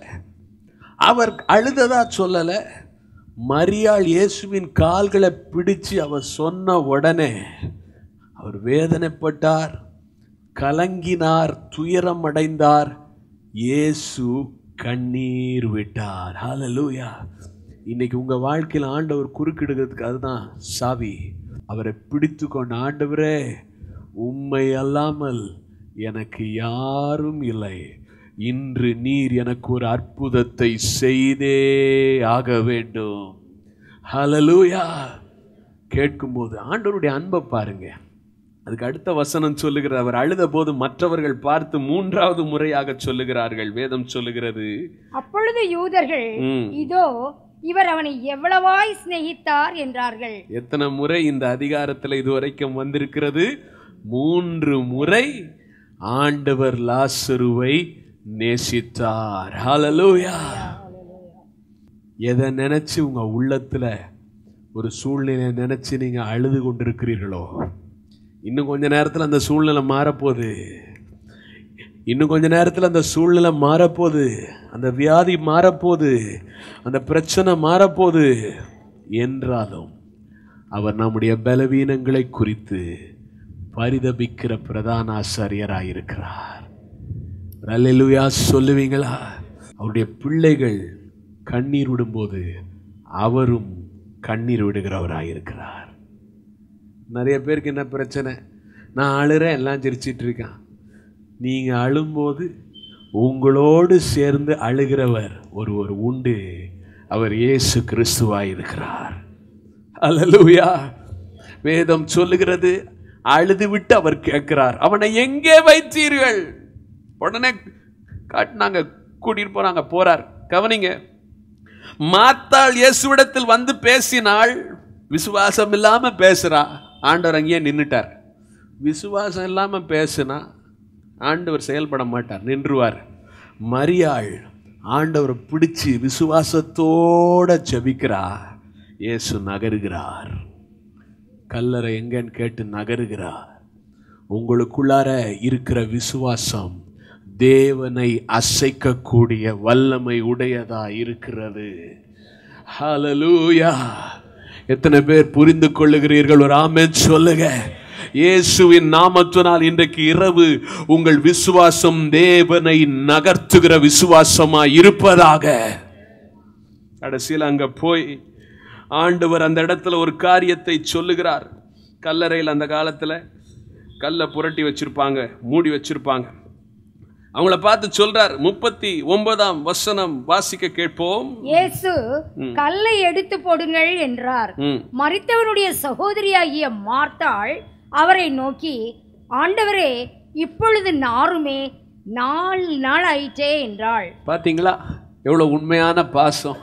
அவர் அழுததா சொல்லலை மரியாள் இயேசுவின் கால்களை பிடிச்சு அவர் சொன்ன உடனே அவர் வேதனைப்பட்டார் கலங்கினார் துயரம் அடைந்தார் இயேசு கண்ணீர் விட்டார் ஹalleluya இன்னைக்கு உங்க வாழ்க்கையில் ஆண்டவர் குறுக்கிடுகிறதுக்கு அதுதான் சாவி அவரை பிடித்து கொண்ட ஆண்டவரே உம்மை அல்லாமல் எனக்கு யாரும் இல்லை இன்று நீர் எனக்கு ஒரு அற்புதத்தை செய்தே ஆக வேண்டும் ஹalleluya கேட்கும்போது ஆண்டவருடைய அன்பை பாருங்க அதுக்கு அடுத்த வசனம் சொல்லுகிற அவர் அழுத போது மற்றவர்கள் பார்த்து மூன்றாவது முறையாக சொல்லுகிறார்கள் வேதம் சொல்லுகிறது அப்பொழுது யூதர்கள் ம். இதோ இவர் அவனை எவ்வளவாய் சிநேகித்தார் என்றார்கள் எத்தனை முறை இந்த அதிகாரத்தில் இதுவரைக்கும் வந்திருக்கிறது மூன்று முறை ஆண்டவர் லாசருவை நேசித்தார் ஹalleluya எதை நினைச்சு உங்க உள்ளத்துல ஒரு சூழ்நிலையை நினைச்சு நீங்க அழுது கொண்டிருக்கிறீர்களோ இன்னும் கொஞ்ச நேரத்துல அந்த சூழ்நிலை மாறப்போகுது இன்னும் கொஞ்ச நேரத்தில் அந்த சூழ்நிலை மாறப்போகுது அந்த வியாதி மாறப்போகுது அந்த பிரச்சனை மாறப்போகுது என்றாலும் அவர் நம்முடைய பலவீனங்களை குறித்து பரிதபிக்கிற பிரதான ஆசாரியராக இருக்கிறார் அல்லேலூயா சொல்லுவீங்களா அவருடைய பிள்ளைகள் கண்ணீர் விடும்போது அவரும் கண்ணீர் விடுகிறவராக இருக்கிறார் நிறைய பேருக்கு என்ன பிரச்சனை நான் அழுறேன் எல்லாம் சிரிச்சிட்டு இருக்கான் நீங்கள் அழும்போது உங்களோடு சேர்ந்து அழுகிறவர் ஒருவர் உண்டு அவர் இயேசு கிறிஸ்துவாய் இருக்கிறார் அல்லேலூயா வேதம் சொல்லுகிறது அழுது விட்டு அவர் கேட்கிறார் அவனை எங்கே வைத்தீர்கள் உடனே காட்டினாங்க கூட்டிட்டு போறாங்க போறார் கவனிங்க மாத்தாள் இயேசுவிடத்தில் வந்து பேசினாள் விசுவாசம் இல்லாம பேசுறா ஆண்டவர் அங்கேயே நின்னுட்டார் விசுவாசம் இல்லாம பேசுனா ஆண்டவர் செயல்பட மாட்டார் நின்றுவார் மரியாள் ஆண்டவரை பிடிச்சு விசுவாசத்தோட ஜெபிக்கிறா இயேசு நகருகிறார் கல்லறை எங்கன்னு கேட்டு நகருகிறார் உங்களுக்குள்ளார இருக்கிற விசுவாசம் தேவனை அசைக்கக்கூடிய வல்லமை உடையதா இருக்கிறது ஹalleluya எத்தனை பேர் புரிந்து கொள்ளுகிறீர்கள் ஒரு ஆமென் சொல்லுங்க இயேசுவின் நாமத்தினால் இன்றைக்கு இரவு உங்கள் விசுவாசம் தேவனை நகர்த்துகிற விசுவாசமா இருப்பதாக கடைசியில் அங்க போய் ஆண்டவர் அந்த இடத்துல ஒரு காரியத்தை சொல்லுகிறார் கல்லறையில் அந்த காலத்துல கல்லை புரட்டி வச்சிருப்பாங்க மூடி வச்சிருப்பாங்க அவங்கள பார்த்து சொல்றார் முப்பத்தி ஒன்பதாம் வசனம் வாசிக்க கேட்போம் இயேசு கல்லை எடுத்து போடுங்கள் என்றார் ம் மரித்தவனுடைய சகோதரியாகிய மார்த்தாள் அவரை நோக்கி ஆண்டவரே இப்பொழுது நாருமே நாலு நாள் ஆயிற்றே என்றாள் பாத்தீங்களா எவ்வளவு உண்மையான பாசம்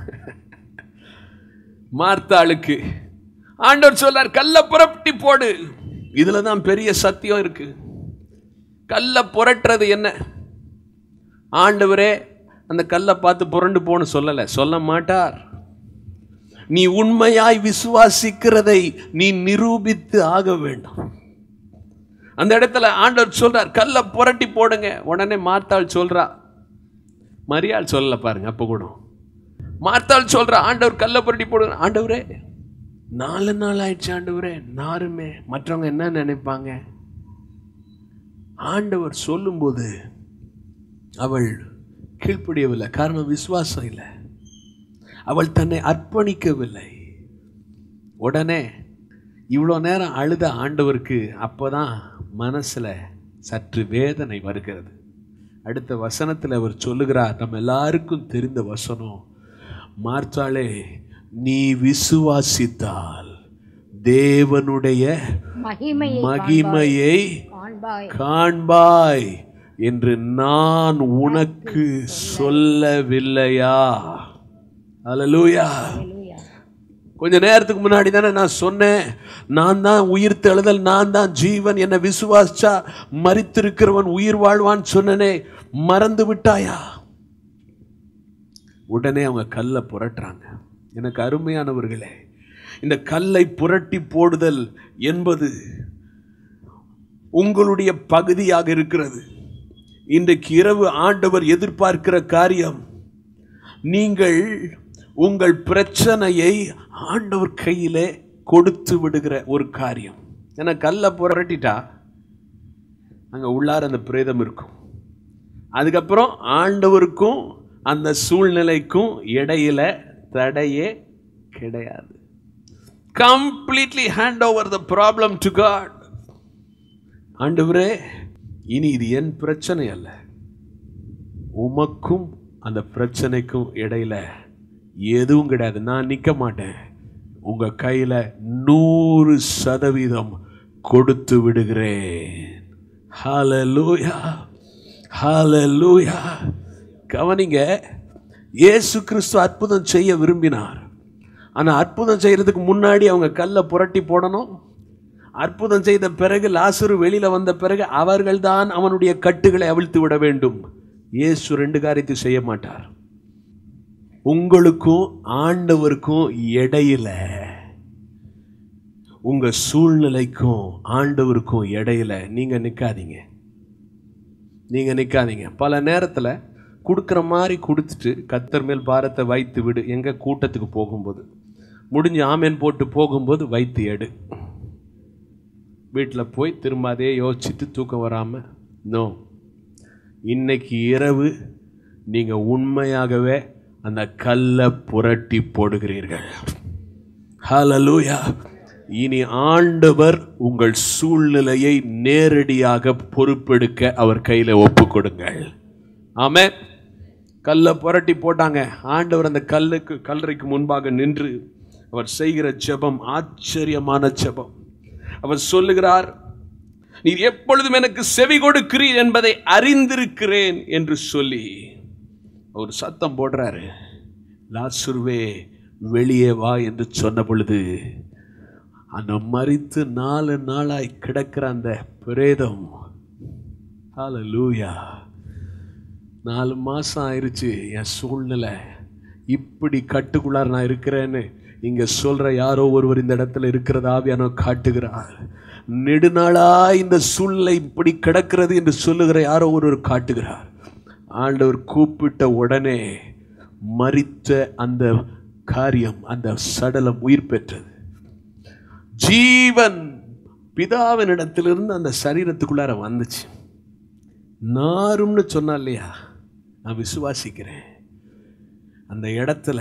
மார்த்தாளுக்கு ஆண்டவர் சொல்லார் கல்ல புரட்டி போடு இதுல தான் பெரிய சத்தியம் இருக்கு கல்ல புரட்டுறது என்ன ஆண்டவரே அந்த கல்லை பார்த்து புரண்டு போன்னு சொல்லல சொல்ல மாட்டார் நீ உண்மையாய் விசுவாசிக்கிறதை நீ நிரூபித்து ஆக வேண்டும் அந்த இடத்துல ஆண்டவர் சொல்றார் கல்லை புரட்டி போடுங்க உடனே மார்த்தாள் சொல்றா மரியாள் சொல்லல பாருங்க அப்போ கூட மார்த்தாள் சொல்றா ஆண்டவர் கல்லை புரட்டி போடுங்க ஆண்டவரே நாலு நாள் ஆயிடுச்சு ஆண்டவரே நாருமே மற்றவங்க என்ன நினைப்பாங்க ஆண்டவர் சொல்லும்போது அவள் கீழ்ப்படியவில்லை காரணம் விசுவாசம் இல்லை அவள் தன்னை அர்ப்பணிக்கவில்லை உடனே இவ்வளோ நேரம் அழுத ஆண்டவருக்கு அப்போதான் மனசில் சற்று வேதனை வருகிறது அடுத்த வசனத்தில் அவர் சொல்லுகிறார் நம்ம எல்லாருக்கும் தெரிந்த வசனம் மார்த்தாளே நீ விசுவாசித்தால் தேவனுடைய மகிமையை மகிமையை காண்பாய் காண்பாய் என்று நான் உனக்கு சொல்லவில்லையா அல்லேலூயா Hallelujah. கொஞ்ச நேரத்துக்கு முன்னாடி தானே நான் சொன்னேன் நான் தான் உயிர் தெழுதல் நான் தான் ஜீவன் என்னை விசுவாசிச்சா மரித்திருக்கிறவன் உயிர் வாழ்வான்னு சொன்னனே மறந்து விட்டாயா உடனே அவங்க கல்லை புரட்டுறாங்க எனக்கு அருமையானவர்களே இந்த கல்லை புரட்டி போடுதல் என்பது உங்களுடைய பகுதியாக இருக்கிறது இன்றைக்கு இரவு ஆண்டவர் எதிர்பார்க்கிற காரியம் நீங்கள் உங்கள் பிரச்சனையை ஆண்டவர் கையிலே கொடுத்து விடுகிற ஒரு காரியம் ஏன்னா கல்லை புரட்டிட்டா அங்கே உள்ளார அந்த பிரேதம் இருக்கும் அதுக்கப்புறம் ஆண்டவருக்கும் அந்த சூழ்நிலைக்கும் இடையில தடையே கிடையாது completely hand over the problem to God ஆண்டவரே இனி இது என் பிரச்சனை அல்ல உமக்கும் அந்த பிரச்சனைக்கும் இடையில எதுவும் கிடையாது நான் நிற்க மாட்டேன் உங்க கையில நூறு சதவீதம் கொடுத்து விடுகிறேன் ஹalleluya ஹalleluya கவனிங்க இயேசு கிறிஸ்து அற்புதம் செய்ய விரும்பினார் ஆனா அற்புதம் செய்யறதுக்கு முன்னாடி அவங்க கல்லை புரட்டி போடணும் அற்புதம் செய்த பிறகு லாசரு வெளியில வந்த பிறகு அவர்கள்தான் அவனுடைய கட்டுகளை அவிழ்த்து விட வேண்டும் இயேசு ரெண்டு காரியத்தை செய்ய மாட்டார் உங்களுக்கும் ஆண்டவருக்கும் இடையில உங்க சூழ்நிலைக்கும் ஆண்டவருக்கும் இடையில நீங்க நிக்காதீங்க நீங்க நிக்காதீங்க பல நேரத்துல கொடுக்குற மாதிரி கொடுத்துட்டு கத்தர் மேல் பாரத்தை வைத்து விடு எங்க கூட்டத்துக்கு போகும்போது முடிஞ்சு ஆமேன் போட்டு போகும்போது வைத்து எடு வீட்டில் போய் திரும்ப அதே யோசிச்சுட்டு தூக்கம் வராமல் நோ இன்னைக்கு இரவு நீங்கள் உண்மையாகவே அந்த கல்லை புரட்டி போடுகிறீர்கள் ஹalleluya இனி ஆண்டவர் உங்கள் சூழ்நிலையை நேரடியாக பொறுப்பெடுக்க அவர் கையில ஒப்பு கொடுங்கள் ஆமே கல்லை புரட்டி போட்டாங்க ஆண்டவர் அந்த கல்லுக்கு கல்லறைக்கு முன்பாக நின்று அவர் செய்கிற ஜெபம் ஆச்சரியமான ஜெபம் அவர் சொல்லுகிறார் நீர் எப்பொழுதும் எனக்கு செவி கொடுக்கிறீர் என்பதை அறிந்திருக்கிறேன் என்று சொல்லி ஒரு சத்தம் போடுறாரு லாசுருவே வெளியே வா என்று சொன்ன பொழுது அந்த மரித்து நாலு நாளாய் கிடக்கிற அந்த பிரேதம் ஹalleluya நாலு மாசம் ஆயிருச்சு என் சூழ்நிலை இப்படி கட்டுக்குள்ளார் நான் இருக்கிறேன்னு இங்க சொல்ற யாரோ ஒருவர் இந்த இடத்துல இருக்கிறதாவியானோ காட்டுகிறார் நெடுநாளா இந்த சூழ்நிலை இப்படி கிடக்கிறது என்று சொல்லுகிற யாரோ ஒருவர் காட்டுகிறார் ஆண்டவர் கூப்பிட்ட உடனே மரித்த அந்த காரியம் அந்த சடலம் உயிர் பெற்றது ஜீவன் பிதாவினிடத்திலிருந்து அந்த சரீரத்துக்குள்ளார வந்துச்சு நாரும்னு சொன்னா இல்லையா நான் விசுவாசிக்கிறேன் அந்த இடத்துல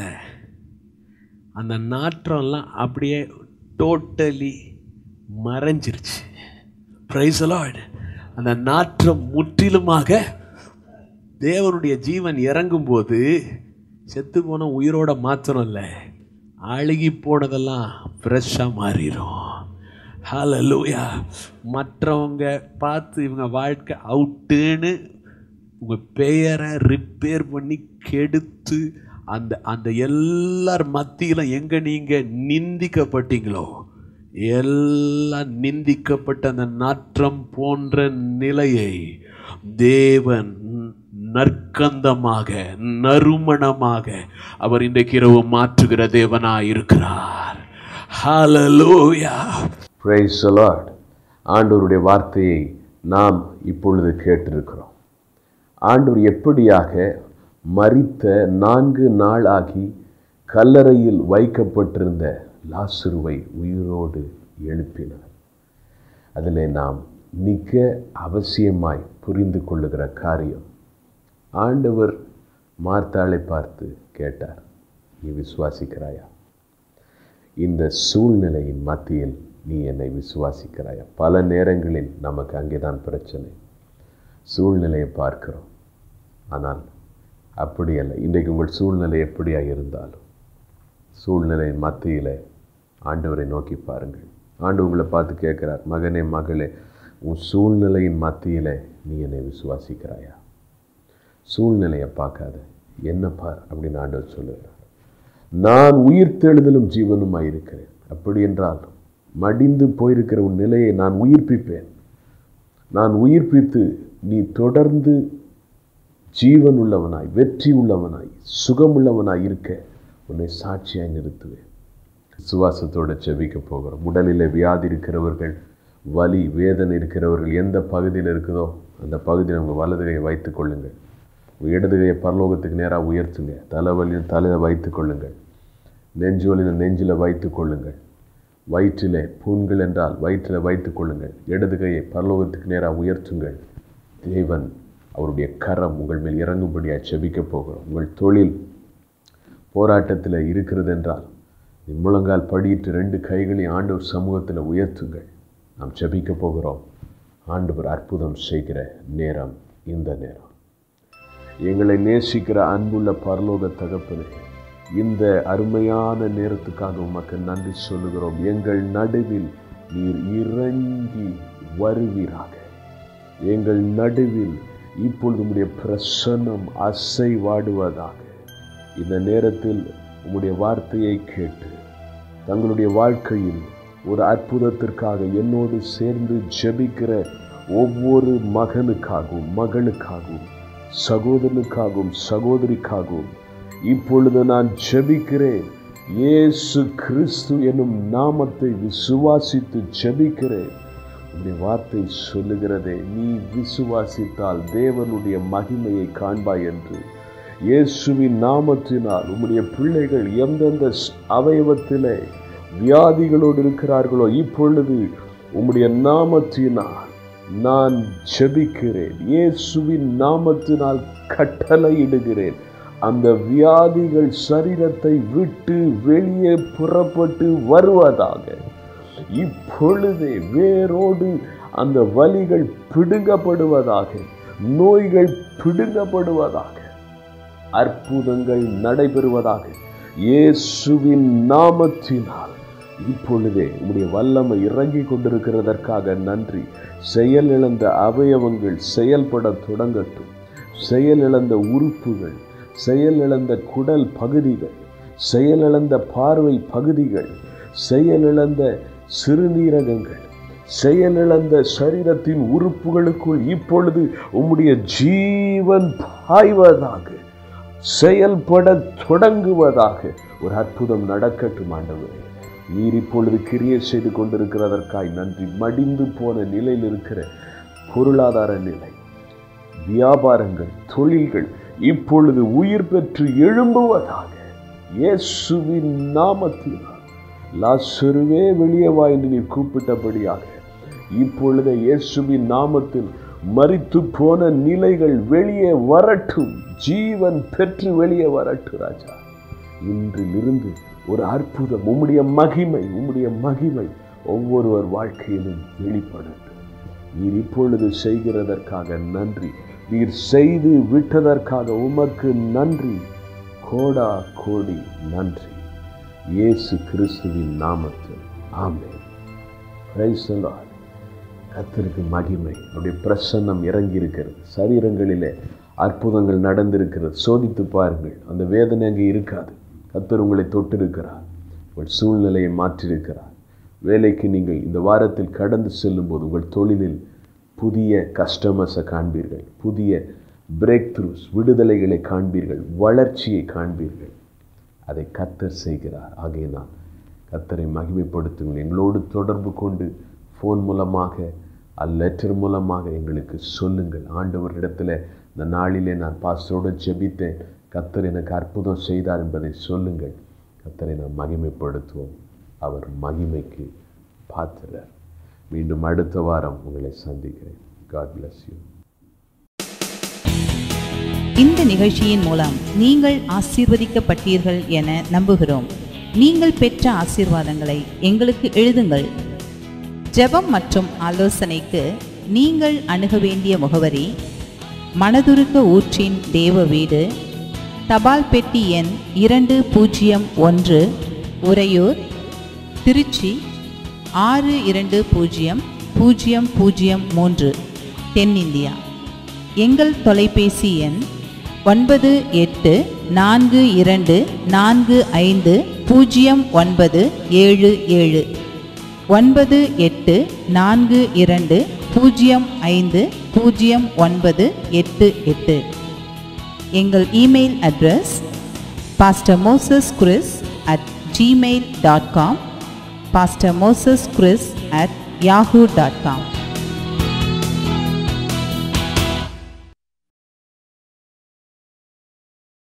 அந்த நாற்றம்லாம் அப்படியே டோட்டலி மறைஞ்சிருச்சு பிரைஸ் லார்ட் அந்த நாற்றம் முற்றிலுமாக தேவனுடைய ஜீவன் இறங்கும்போது செத்து போன உயிரோட மாத்திரம் இல்லை அழுகி போனதெல்லாம் ஃப்ரெஷ்ஷாக மாறிடும் ஹalleluya மற்றவங்க பார்த்து இவங்க வாழ்க்கை அவுட்டுன்னு உங்கள் பெயரை ரிப்பேர் பண்ணி கெடுத்து அந்த அந்த எல்லார் மத்தியில் எங்கே நீங்கள் நிந்திக்கப்பட்டீங்களோ எல்லாம் நிந்திக்கப்பட்ட அந்த நாற்றம் போன்ற நிலையை தேவன் நற்கந்தமாக நறுமணமாக அவர் இன்றைக்கு இரவு மாற்றுகிற தேவனாய் இருக்கிறார் ஹalleluya பிரைஸ் லார்ட் ஆண்டவருடைய வார்த்தையை நாம் இப்பொழுது கேட்டிருக்கிறோம் ஆண்டவர் எப்படியாக மரித்த நான்கு நாள் ஆகி கல்லறையில் வைக்கப்பட்டிருந்த லாசுருவை உயிரோடு எழுப்பினார் அதில் நாம் மிக அவசியமாய் புரிந்து கொள்ளுகிற காரியம் ஆண்டவர் மார்த்தாளை பார்த்து கேட்டார் நீ விசுவாசிக்கிறாயா இந்த சூழ்நிலையின் மத்தியில் நீ என்னை விசுவாசிக்கிறாயா பல நேரங்களில் நமக்கு அங்கேதான் பிரச்சனை சூழ்நிலையை பார்க்கிறோம் ஆனால் அப்படி அல்ல இன்றைக்கு உங்கள் சூழ்நிலை எப்படியாக இருந்தாலும் சூழ்நிலையின் மத்தியில் ஆண்டவரை நோக்கி பாருங்கள் ஆண்டு உங்களை பார்த்து கேட்குறார் மகனே மகளே உன் சூழ்நிலையின் மத்தியில் நீ என்னை விசுவாசிக்கிறாயா சூழ்நிலையை பார்க்காத என்ன பார் அப்படின்னு ஆண்டவர் சொல்லுகிறார் நான் உயிர்த்தெழுதலும் ஜீவனுமாய் இருக்கிறேன் அப்படி என்றால் மடிந்து போயிருக்கிற உன் நிலையை நான் உயிர்ப்பிப்பேன் நான் உயிர்ப்பித்து நீ தொடர்ந்து ஜீவன் உள்ளவனாய் வெற்றி உள்ளவனாய் சுகமுள்ளவனாய் இருக்க உன்னை சாட்சியாய் நிறுத்துவேன் விசுவாசத்தோடு செபிக்க போகிறோம் உடலில் வியாதி இருக்கிறவர்கள் வலி வேதனை இருக்கிறவர்கள் எந்த பகுதியில் இருக்குதோ அந்த பகுதியில் உங்கள் வலது கையை வைத்துக் கொள்ளுங்கள் உங்கள் இடது கையை பரலோகத்துக்கு நேராக உயர்த்துங்க தலைவலியும் தலையில் வைத்துக் கொள்ளுங்கள் நெஞ்சு வலியில் நெஞ்சில் வைத்துக் கொள்ளுங்கள் வயிற்றிலே புண்கள் என்றால் வயிற்றில் வைத்துக் கொள்ளுங்கள் இடது கையை பரலோகத்துக்கு நேராக உயர்த்துங்கள் தேவன் அவருடைய கரம் உங்கள் மேல் இறங்கும்படியாக செபிக்க போகிறோம் உங்கள் தொழில் போராட்டத்தில் இருக்கிறது என்றால் நீ முழங்கால் படியிட்டு ரெண்டு கைகளையும் ஆண்டவர் சமூகத்தில் உயர்த்துங்கள் நாம் செபிக்க போகிறோம் ஆண்டவர் அற்புதம் செய்கிற நேரம் இந்த நேரம் எங்களை நேசிக்கிற அன்புள்ள பரலோக தகப்பனே இந்த அருமையான நேரத்துக்காக உமக்கு நன்றி சொல்லுகிறோம் எங்கள் நடுவில் நீர் இறங்கி வருவீராக எங்கள் நடுவில் இப்பொழுது உம்முடைய பிரசன்னம் அசைவாடுவதாக இந்த நேரத்தில் உம்முடைய வார்த்தையை கேட்டு தங்களுடைய வாழ்க்கையில் ஒரு அற்புதத்திற்காக என்னோடு சேர்ந்து ஜெபிக்கிற ஒவ்வொரு மகனுக்காகவும் மகளுக்காகவும் சகோதரனுக்காகவும் சகோதரிக்காகவும் இப்பொழுது நான் ஜெபிக்கிறேன் இயேசு கிறிஸ்து என்னும் நாமத்தை விசுவாசித்து ஜெபிக்கிறேன் உடைய வார்த்தை சொல்லுகிறதே நீ விசுவாசித்தால் தேவனுடைய மகிமையை காண்பாய் என்று இயேசுவின் நாமத்தினால் உம்முடைய பிள்ளைகள் எந்தெந்த ஸ்- அவயவத்திலே வியாதிகளோடு இருக்கிறார்களோ இப்பொழுது உம்முடைய நாமத்தினால் நான் ஜெபிக்கிறேன் இயேசுவின் நாமத்தினால் கட்டளையிடுகிறேன் அந்த வியாதிகள் சரீரத்தை விட்டு வெளியே புறப்பட்டு வருவதாக இப்பொழுதே வேரோடு அந்த வலிகள் பிடுங்கப்படுவதாக நோய்கள் பிடுங்கப்படுவதாக அற்புதங்கள் நடைபெறுவதாக இயேசுவின் நாமத்தினால் இப்பொழுதே உம்முடைய வல்லமை இறங்கி கொண்டிருக்கிறதற்காக நன்றி செயலிழந்த அவயவங்கள் செயல்பட தொடங்கட்டும் செயலிழந்த உறுப்புகள் செயலிழந்த குடல் பகுதிகள் செயலிழந்த பார்வை பகுதிகள் செயலிழந்த சிறுநீரகங்கள் செயலிழந்த சரீரத்தின் உறுப்புகளுக்குள் இப்பொழுது உம்முடைய ஜீவன் பாய்வதாக செயல்பட தொடங்குவதாக ஒரு அற்புதம் நடக்கட்டும் ஆண்டவரே நீர் இப்பொழுது கிரியை செய்து கொண்டிருக்கிறதற்காய் நன்றி மடிந்து போன நிலையில் இருக்கிற பொருளாதார நிலை வியாபாரங்கள் தொழில்கள் இப்பொழுது உயிர் பெற்று எழும்புவதாக இயேசுவின் நாமத்தினால் லாசருவே வெளியே வா என்று நீர் கூப்பிட்டபடியாக இப்பொழுது இயேசுவின் நாமத்தில் மரித்து போன நிலைகள் வெளியே வரட்டும் ஜீவன் பெற்று வெளியே வரட்டும் ராஜா இன்றிலிருந்து ஒரு அற்புதம் உம்முடைய மகிமை உம்முடைய மகிமை ஒவ்வொருவர் வாழ்க்கையிலும் வெளிப்படட்டும் நீர் இப்பொழுது செய்கிறதற்காக நன்றி நீர் செய்து விட்டதற்காக உமக்கு நன்றி கோடா கோடி நன்றி இயேசு கிறிஸ்துவின் நாமத்தில் ஆமென் Praise the Lord. கர்த்தருக்கு மகிமை அவருடைய பிரசன்னம் இறங்கி இருக்கிறது சரீரங்களிலே அற்புதங்கள் நடந்திருக்கிறது சோதித்து பாருங்கள் அந்த வேதனை அங்கே இருக்காது கர்த்தர் உங்களை தொட்டிருக்கிறார் உங்கள் சூழ்நிலையை மாற்றியிருக்கிறார் வேலைக்கு நீங்கள் இந்த வாரத்தில் கடந்து செல்லும்போது உங்கள் தொழிலில் புதிய கஸ்டமர்ஸை காண்பீர்கள் புதிய பிரேக் த்ரூஸ் விடுதலைகளை காண்பீர்கள் வளர்ச்சியை காண்பீர்கள் அதை கத்தர் செய்கிறார் ஆகையினால் கத்தரை மகிமைப்படுத்துங்கள் எங்களோடு தொடர்பு கொண்டு ஃபோன் மூலமாக லெட்டர் மூலமாக எங்களுக்கு சொல்லுங்கள் ஆண்டவரிடத்தில் இந்த நாளிலே நான் பாஸ்டரோடு ஜெபித்தேன் கத்தர் எனக்கு அற்புதம் செய்தார் என்பதை சொல்லுங்கள் கத்தரை நாம் மகிமைப்படுத்துவோம் அவர் மகிமைக்கு பாத்திரர் மீண்டும் அடுத்த வாரம் உங்களை சந்திக்கிறேன் காட் bless யூ இந்த நிகழ்ச்சியின் மூலம் நீங்கள் ஆசீர்வதிக்கப்பட்டீர்கள் என நம்புகிறோம் நீங்கள் பெற்ற ஆசீர்வாதங்களை எங்களுக்கு எழுதுங்கள் ஜெபம் மற்றும் ஆலோசனைக்கு நீங்கள் அணுக வேண்டிய முகவரி மனதுருக்க ஊற்றின் தேவ வீடு தபால் பெட்டி எண் இரண்டு பூஜ்ஜியம் ஒன்று உறையூர் திருச்சி ஆறு இரண்டு பூஜ்ஜியம் பூஜ்ஜியம் பூஜ்ஜியம் மூன்று தென்னிந்தியா எங்கள் தொலைபேசி எண் ஒன்பது எட்டு நான்கு இரண்டு நான்கு ஐந்து பூஜ்ஜியம் ஒன்பது ஏழு ஏழு ஒன்பது எட்டு நான்கு இரண்டு பூஜ்ஜியம் ஐந்து பூஜ்ஜியம் ஒன்பது எட்டு எட்டு எங்கள் email address pastor Moses Kuris at Gmail dot com pastor Moses Kuris at Yahoo dot com